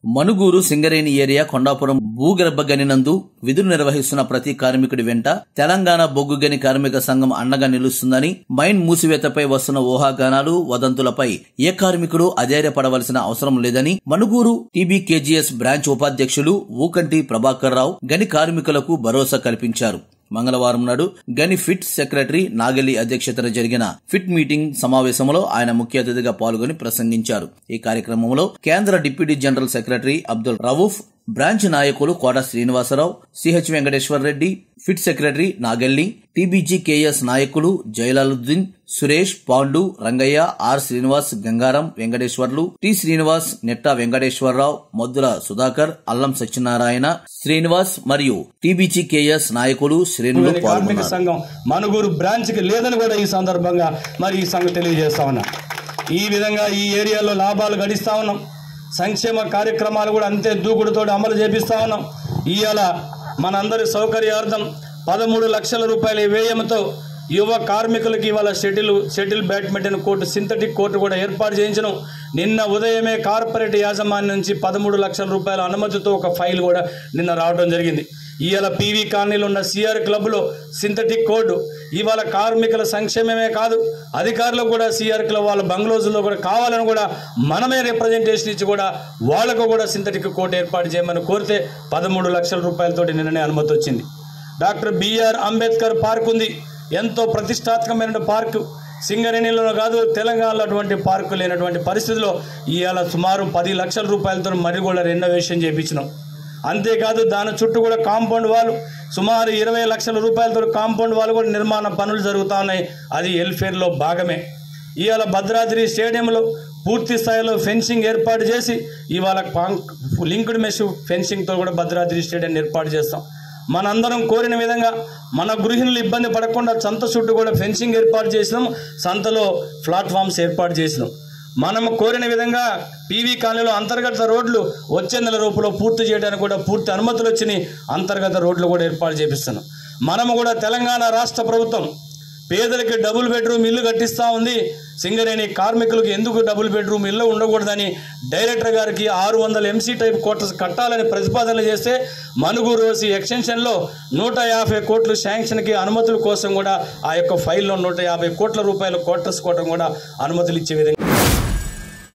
Manuguru Singareni area Kondapuram భూగర్భ గనినందు విధులు నిర్వహిస్తున్న ప్రతి కార్మికుడి వెంట తెలంగాణ బొగ్గు గని కార్మిక సంఘం అండగా నిలుస్తుందని మైన్ మూసివేతపై వస్తున్న ఊహాగానాలు వదంతులపై ఏ కార్మికుడు అధైర్యపడవలసిన అవసరం లేదని మనుగూరు టీబీకేజీఎస్ బ్రాంచ్ ఉపాధ్యక్షులు ఊకంటి ప్రభాకర్ రావు గని కార్మికులకు భరోసా కల్పించారు మంగళవారం నాడు గని ఫిట్ సెక్రటరీ నాగలి అధ్యక్షతన జరిగిన ఫిట్ మీటింగ్ సమావేశంలో ఆయన ముఖ్య అతిథిగా పాల్గొని ప్రసంగించారు ఈ కార్యక్రమంలో కేంద్ర deputy general secretary Abdul Raoof branch నాయకులు Kota Srinivasarao CH Venkateshwar Reddy pit secretary Nagalli TBG KS నాయకులు జైలాలుద్దీన్ సురేష్ పాండు రంగయ్య ఆర్ శ్రీనివాస్ గంగారం వెంకటేశ్వర్లు టి శ్రీనివాస్ నెట్టా వెంకటేశ్వరరావు మొద్దుల సుధాకర్ అల్లం సత్యనారాయణ శ్రీనివాస్ మరియు టీబీజీ కేఎస్ నాయకులు శ్రేణులు కార్మిక పాల్గొన్నారు సంఘం మనుగూరు బ్రాంచ్ కి లేదని కూడా ఈ సందర్భంగా మరి ఈ సంఘం తెలియజేస్తా ఉన్నాం ఈ విధంగా ఈ ఏరియాలో లాభాలు గడిస్తా ఉన్నాం సంక్షేమ కార్యక్రమాలు కూడా అంతే దూకుడుతో అమలు చేపిస్తా ఉన్నాం ఇవాళ మనందరి సౌకర్యార్థం పదమూడు లక్షల రూపాయల వ్యయంతో యువ కార్మికులకి ఇవాళ shuttle shuttle badminton court synthetic court కూడా ఏర్పాటు చేయించడం నిన్న ఉదయమే కార్పొరేట్ యాజమాన్యం నుంచి పదమూడు లక్షల రూపాయల అనుమతితో ఒక ఫైల్ కూడా నిన్న రావడం జరిగింది ఇవాళ పీవీ కాలనీలో ఉన్న సిఆర్ క్లబ్లో సింథటిక్ కోర్టు ఇవాళ కార్మికుల సంక్షేమమే కాదు అధికారులు కూడా సిఆర్ క్లబ్ వాళ్ళ బంగ్లోజుల్లో కూడా కావాలని కూడా మనమే రిప్రజెంటేషన్ ఇచ్చి కూడా వాళ్ళకు కూడా సింథటిక్ కోర్టు ఏర్పాటు చేయమని కోరితే పదమూడు లక్షల రూపాయలతోటి నిన్ననే అనుమతి వచ్చింది డాక్టర్ బిఆర్ అంబేద్కర్ పార్క్ ఉంది ఎంతో ప్రతిష్టాత్మకమైన పార్కు సింగరేణిలో కాదు తెలంగాణలో అటువంటి పార్కు లేనటువంటి పరిస్థితిలో ఇవాళ సుమారు పది లక్షల రూపాయలతో మరి కూడా రెనోవేషన్ చేయించినాం అంతేకాదు దాని చుట్టూ కూడా కాంపౌండ్ వాళ్ళు సుమారు ఇరవై లక్షల రూపాయలతో కాంపౌండ్ వాళ్ళు కూడా నిర్మాణ పనులు జరుగుతూ ఉన్నాయి అది వెల్ఫేర్లో భాగమే ఇవాళ భద్రాద్రి స్టేడియంలో పూర్తి స్థాయిలో ఫెన్సింగ్ ఏర్పాటు చేసి ఇవాళ కాంక్- లింక్డ్ మెష్ ఫెన్సింగ్తో కూడా భద్రాద్రి స్టేడియం ఏర్పాటు చేస్తాం మనందరం కోరిన విధంగా మన గృహిణులు ఇబ్బంది పడకుండా సంత చుట్టూ కూడా ఫెన్సింగ్ ఏర్పాటు చేసినాం సంతలో ప్లాట్ఫామ్స్ ఏర్పాటు చేసినాం మనం కోరిన విధంగా పీవీ కాలనీలో అంతర్గత రోడ్లు వచ్చే నెల రూపంలో పూర్తి చేయడానికి కూడా పూర్తి అనుమతులు వచ్చినాయి అంతర్గత రోడ్లు కూడా ఏర్పాటు చేపిస్తున్నాం మనము కూడా తెలంగాణ రాష్ట్ర ప్రభుత్వం పేదలకి డబుల్ బెడ్రూమ్ ఇల్లు కట్టిస్తా ఉంది సింగరేణి కార్మికులకు ఎందుకు డబుల్ బెడ్రూమ్ ఇల్లు ఉండకూడదని డైరెక్టర్ గారికి ఆరు వందల ఎంసీ టైప్ కోటర్స్ కట్టాలని ప్రతిపాదన చేస్తే మనుగూరు రోసి ఎక్స్టెన్షన్లో నూట యాభై కోట్లు శాంక్షన్కి అనుమతుల కోసం కూడా ఆ యొక్క ఫైల్లో నూట యాభై కోట్ల రూపాయల కోటర్స్ కోవడం కూడా అనుమతులు ఇచ్చే విధంగా